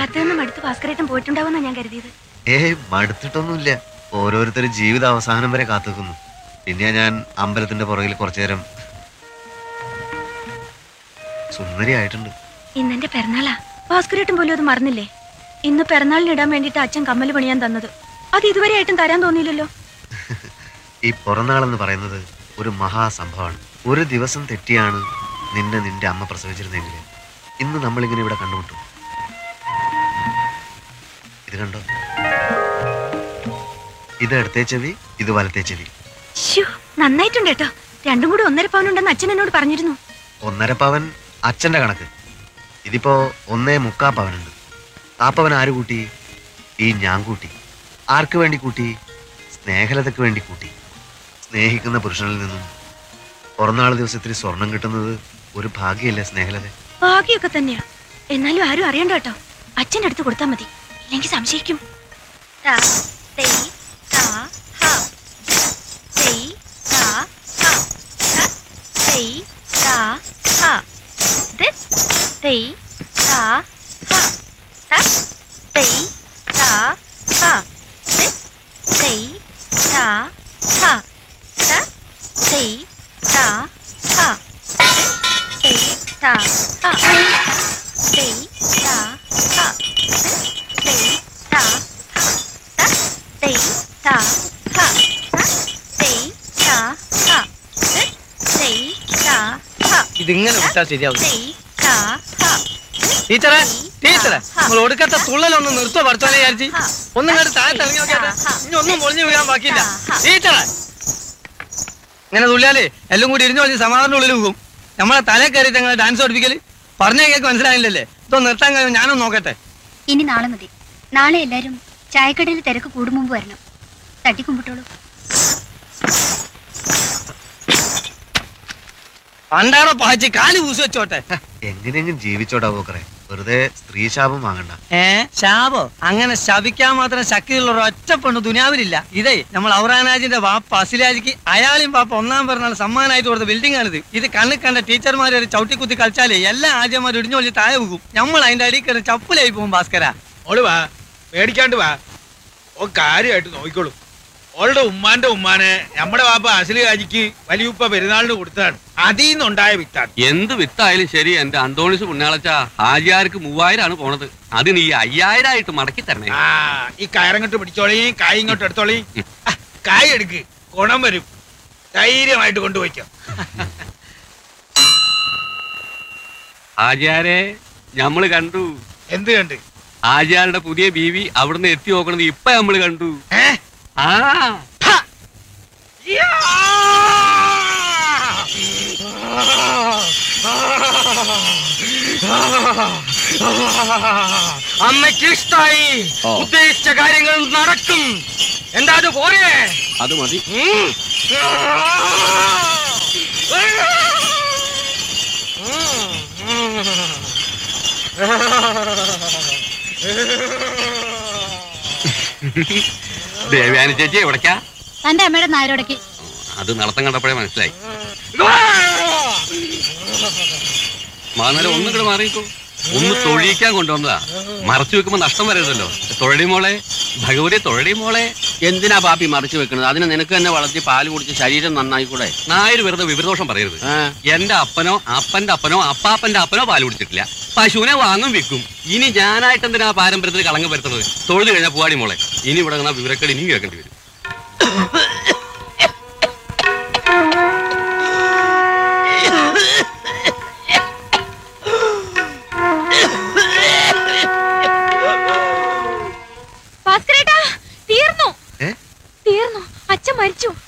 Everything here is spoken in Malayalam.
കാത്തുനിന്ന് മടുത്ത് ഭാസ്കരേട്ടൻ പോയിട്ടുണ്ടാവുമെന്നാ ഞാൻ കരുതിയത് ഏയ് മടുത്തിട്ടൊന്നുമില്ല ഓരോരുത്തരും ജീവിത അവസാനം വരെ കാത്തുക്കുന്നു പിന്നെ ഞാൻ അമ്പലത്തിന്റെ പുറകിൽ കുറച്ചു നേരം സുന്ദരിയായിട്ടുണ്ട് ഇന്നെന്റെ പിറന്നാളാ ഭാസ്കരേട്ടൻ പോലും അത് മറന്നില്ലേ ഇന്ന് പിറന്നാളിന് ഇടാൻ വേണ്ടിയിട്ട് അച്ഛൻ കമ്മൽ പണിയാൻ തന്നത് അത് ഇതുവരെ ആയിട്ടും തരാൻ തോന്നിയില്ലല്ലോ ഈ പിറന്നാളെന്ന് പറയുന്നത് ഒരു മഹാസംഭവമാണ് ഒരു ദിവസം തെറ്റിയാണ് നിന്നെ നിന്റെ അമ്മ പ്രസവിച്ചിരുന്നെങ്കിൽ ഇന്ന് നമ്മളിങ്ങനെ ഇവിടെ കണ്ടുമുട്ടും ഇത് കണ്ടോ ഇത് ഇടത്തെ ചെവി ഇത് വലത്തെ ചെവി ശ്ശോ, നന്നായിട്ടുണ്ട് കേട്ടോ രണ്ടും കൂടി ഒന്നര പവനുണ്ടെന്ന് അച്ഛൻ എന്നോട് പറഞ്ഞിരുന്നു ഒന്നര പവൻ അച്ഛന്റെ കണക്ക് ഇതിപ്പോ ഒന്നേ മുക്കാ പവനുണ്ട് ആ പവൻ ആര് കൂട്ടി ഈ ഞാൻ കൂട്ടി ആർക്ക് വേണ്ടി കൂട്ടി സ്നേഹലതയ്ക്ക് വേണ്ടി കൂട്ടി സ്നേഹിക്കുന്ന പുരുഷനിൽ നിന്നും പിറന്നാൾ ദിവസത്തിൽ സ്വർണം കിട്ടുന്നത് ഒരു ഭാഗ്യല്ലേ സ്നേഹലത ഭാഗ്യമൊക്കെ തന്നെയാ എന്നാലും ആരും അറിയണ്ട കേട്ടോ അച്ഛൻ്റെ അടുത്ത് കൊടുത്താൽ മതി ഇല്ലെങ്കിൽ സംശയിക്കും ത, തെയ്, ത, ഹ. തെയ്, ത, ഹ. ത, തെയ്, ത, ഹ. ത്, തെയ്, ത, ഹ. ത, തെയ്, ത, ഹ. ത്, തെയ്, ത, ഹ. ത, തെയ്, ത, ഹ. ത്, തെയ്, ത, ഹ. തെയ്, ത, ഹ. തെയ്, ത, ഹ. ത, തെയ്, ത, ഹ. ത, തെയ്, ത, ഹ. ത്, തെയ്, ത, ഹ. ഇതിങ്ങനെ വിട്ടാ ശരിയാവും തെയ്, ത, ഹ. ടീച്ചറെ ടീച്ചറെ നമ്മൾ ഒടുക്കത്തെ തുള്ളലൊന്ന് നിർത്തോ പഠിച്ചോനെ വിചാരിച്ച് ഒന്നും കണ്ട് താഴെ ഇറങ്ങി നോക്കിയാട്ടെ ഇനി ഒന്നും പൊളിഞ്ഞു വീഴാൻ ബാക്കിയില്ല ടീച്ചറെ ഇങ്ങനെ തുള്ളിയാലേ എല്ലാം കൂടി ഇരിഞ്ഞു പറഞ്ഞ് സമാധാനം ഉള്ളിൽ പോകും നമ്മളെ തലേ കയറിയിട്ട് അങ്ങനെ ഡാൻസ് പഠിപ്പിക്കല് പറഞ്ഞ കേക്ക് മനസ്സിലായില്ലല്ലേ ഇതൊന്ന് നിർത്താൻ കഴിയും ഞാനൊന്ന് നോക്കട്ടെ ഇനി നാളെ മതി നാളെ എല്ലാരും ചായക്കടയിൽ തിരക്ക് കൂടും മുമ്പ് വരണം തട്ടിക്കുമ്പിട്ടോളൂ പണ്ടാണോ പാച്ചി കാല് പൂസ് വെച്ചോട്ടെ എങ്ങനെയെങ്കിലും ജീവിച്ചോടാ പോക്കറെ വെറുതെ സ്ത്രീ ശാപം വാങ്ങണ്ട ഏ ശാപോ അങ്ങനെ ശപിക്കാൻ മാത്രം ശക്തിയുള്ള ഒരു ഒറ്റ പെണ്ണ് ദുനിയാവിലില്ല ഇതേ നമ്മൾ ഔറാനാജിന്റെ വാപ്പ അസിലാജിക്ക് അയാളെയും പാപ്പ ഒന്നാം പിറന്നാൾ സമ്മാനമായിട്ട് കൊടുത്ത ബിൽഡിംഗ് ആണിത് ഇത് കണ്ണിൽ കണ്ട ടീച്ചർമാരെ ഒരു ചവിട്ടി കുത്തി കളിച്ചാലേ എല്ലാ ആദ്യമാരും ഇടിഞ്ഞു വലിച്ച് താഴെ പോകും നമ്മൾ അതിന്റെ അടിയിൽ കയറി ചപ്പലായി പോകും ഭാസ്കര ഓള് വാ പേടിക്കാണ്ട് വാ ഓ കാര്യമായിട്ട് നോക്കിക്കോളൂ ഓളുടെ ഉമ്മാന്റെ ഉമ്മാനെ നമ്മുടെ വാപ്പ അസല് കാജിക്ക് വലിയുപ്പ പെരുന്നാളിന് കൊടുത്തതാണ് അതിൽ നിന്നുണ്ടായ വിത്താണ് എന്ത് വിത്തായാലും ശരി എന്റെ അന്തോണിസ് പുണ്യാളച്ച ഹാജിയാർക്ക് മൂവായിരം ആണ് പോണത് അത് നീ അയ്യായിരം ആയിട്ട് മടക്കി തരണേ ആ ഈ കയറങ്ങോട്ട് പിടിച്ചോളീ കായ് ഇങ്ങോട്ട് എടുത്തോളീ ആ, കായ് എടുക്ക് ഗുണം വരും ധൈര്യമായിട്ട് കൊണ്ടുപോയിക്കോ ഹാജിയാരെ ഞമ്മള് കണ്ടു എന്ത് കണ്ട് ഹാജിയാരുടെ പുതിയ ബീവി അവിടുന്ന് എത്തി നോക്കണത് ഇപ്പൊ നമ്മള് കണ്ടു ഏ ആ യാ! അമ്മയ്ക്ക് ഇഷ്ടായി ഉദ്ദേശിച്ച കാര്യങ്ങൾ നടക്കും എന്താ അത് പോരെ അത് മതി ഉം. ദേവയാനി ചേച്ചി എവിടക്കാ തന്റെ അമ്മയുടെ നായരോടക്ക് അത് നടത്തം കണ്ടപ്പോഴേ മനസ്സിലായി മാന്നേരം ഒന്നും കൂടെ മാറിയിക്കോ ഒന്ന് തൊഴിയിക്കാൻ കൊണ്ടുവന്നതാ മറച്ചു വെക്കുമ്പോ നഷ്ടം വരരുതല്ലോ തൊഴടി മോളെ ഭഗവതി തൊഴടി മോളെ എന്തിനാ പാപ്പി മറിച്ചു വെക്കുന്നത് അതിന് നിനക്ക് തന്നെ വളർത്തി പാല് കുടിച്ച് ശരീരം നന്നായി കൂടെ നായര് വെറുതെ വിവരദോഷം പറയരുത് എന്റെ അപ്പനോ അപ്പന്റെ അപ്പനോ അപ്പാപ്പന്റെ അപ്പനോ പാല് കുടിച്ചിട്ടില്ല പശുവിനെ വാങ്ങും വിൽക്കും ഇനി ഞാനായിട്ട് എന്തിനാ പാരമ്പര്യത്തിൽ കളങ്കം വരുത്തുന്നത് തൊഴുത് കഴിഞ്ഞാൽ പൂവാടി മോളെ ഇനി ഇവിടെ നിന്നാ വിവരക്കേട് ഇനിയും കേൾക്കേണ്ടി വരും ഭാസ്കരേട്ടാ തീർന്നു ഏ? തീർന്നു അച്ഛൻ മരിച്ചു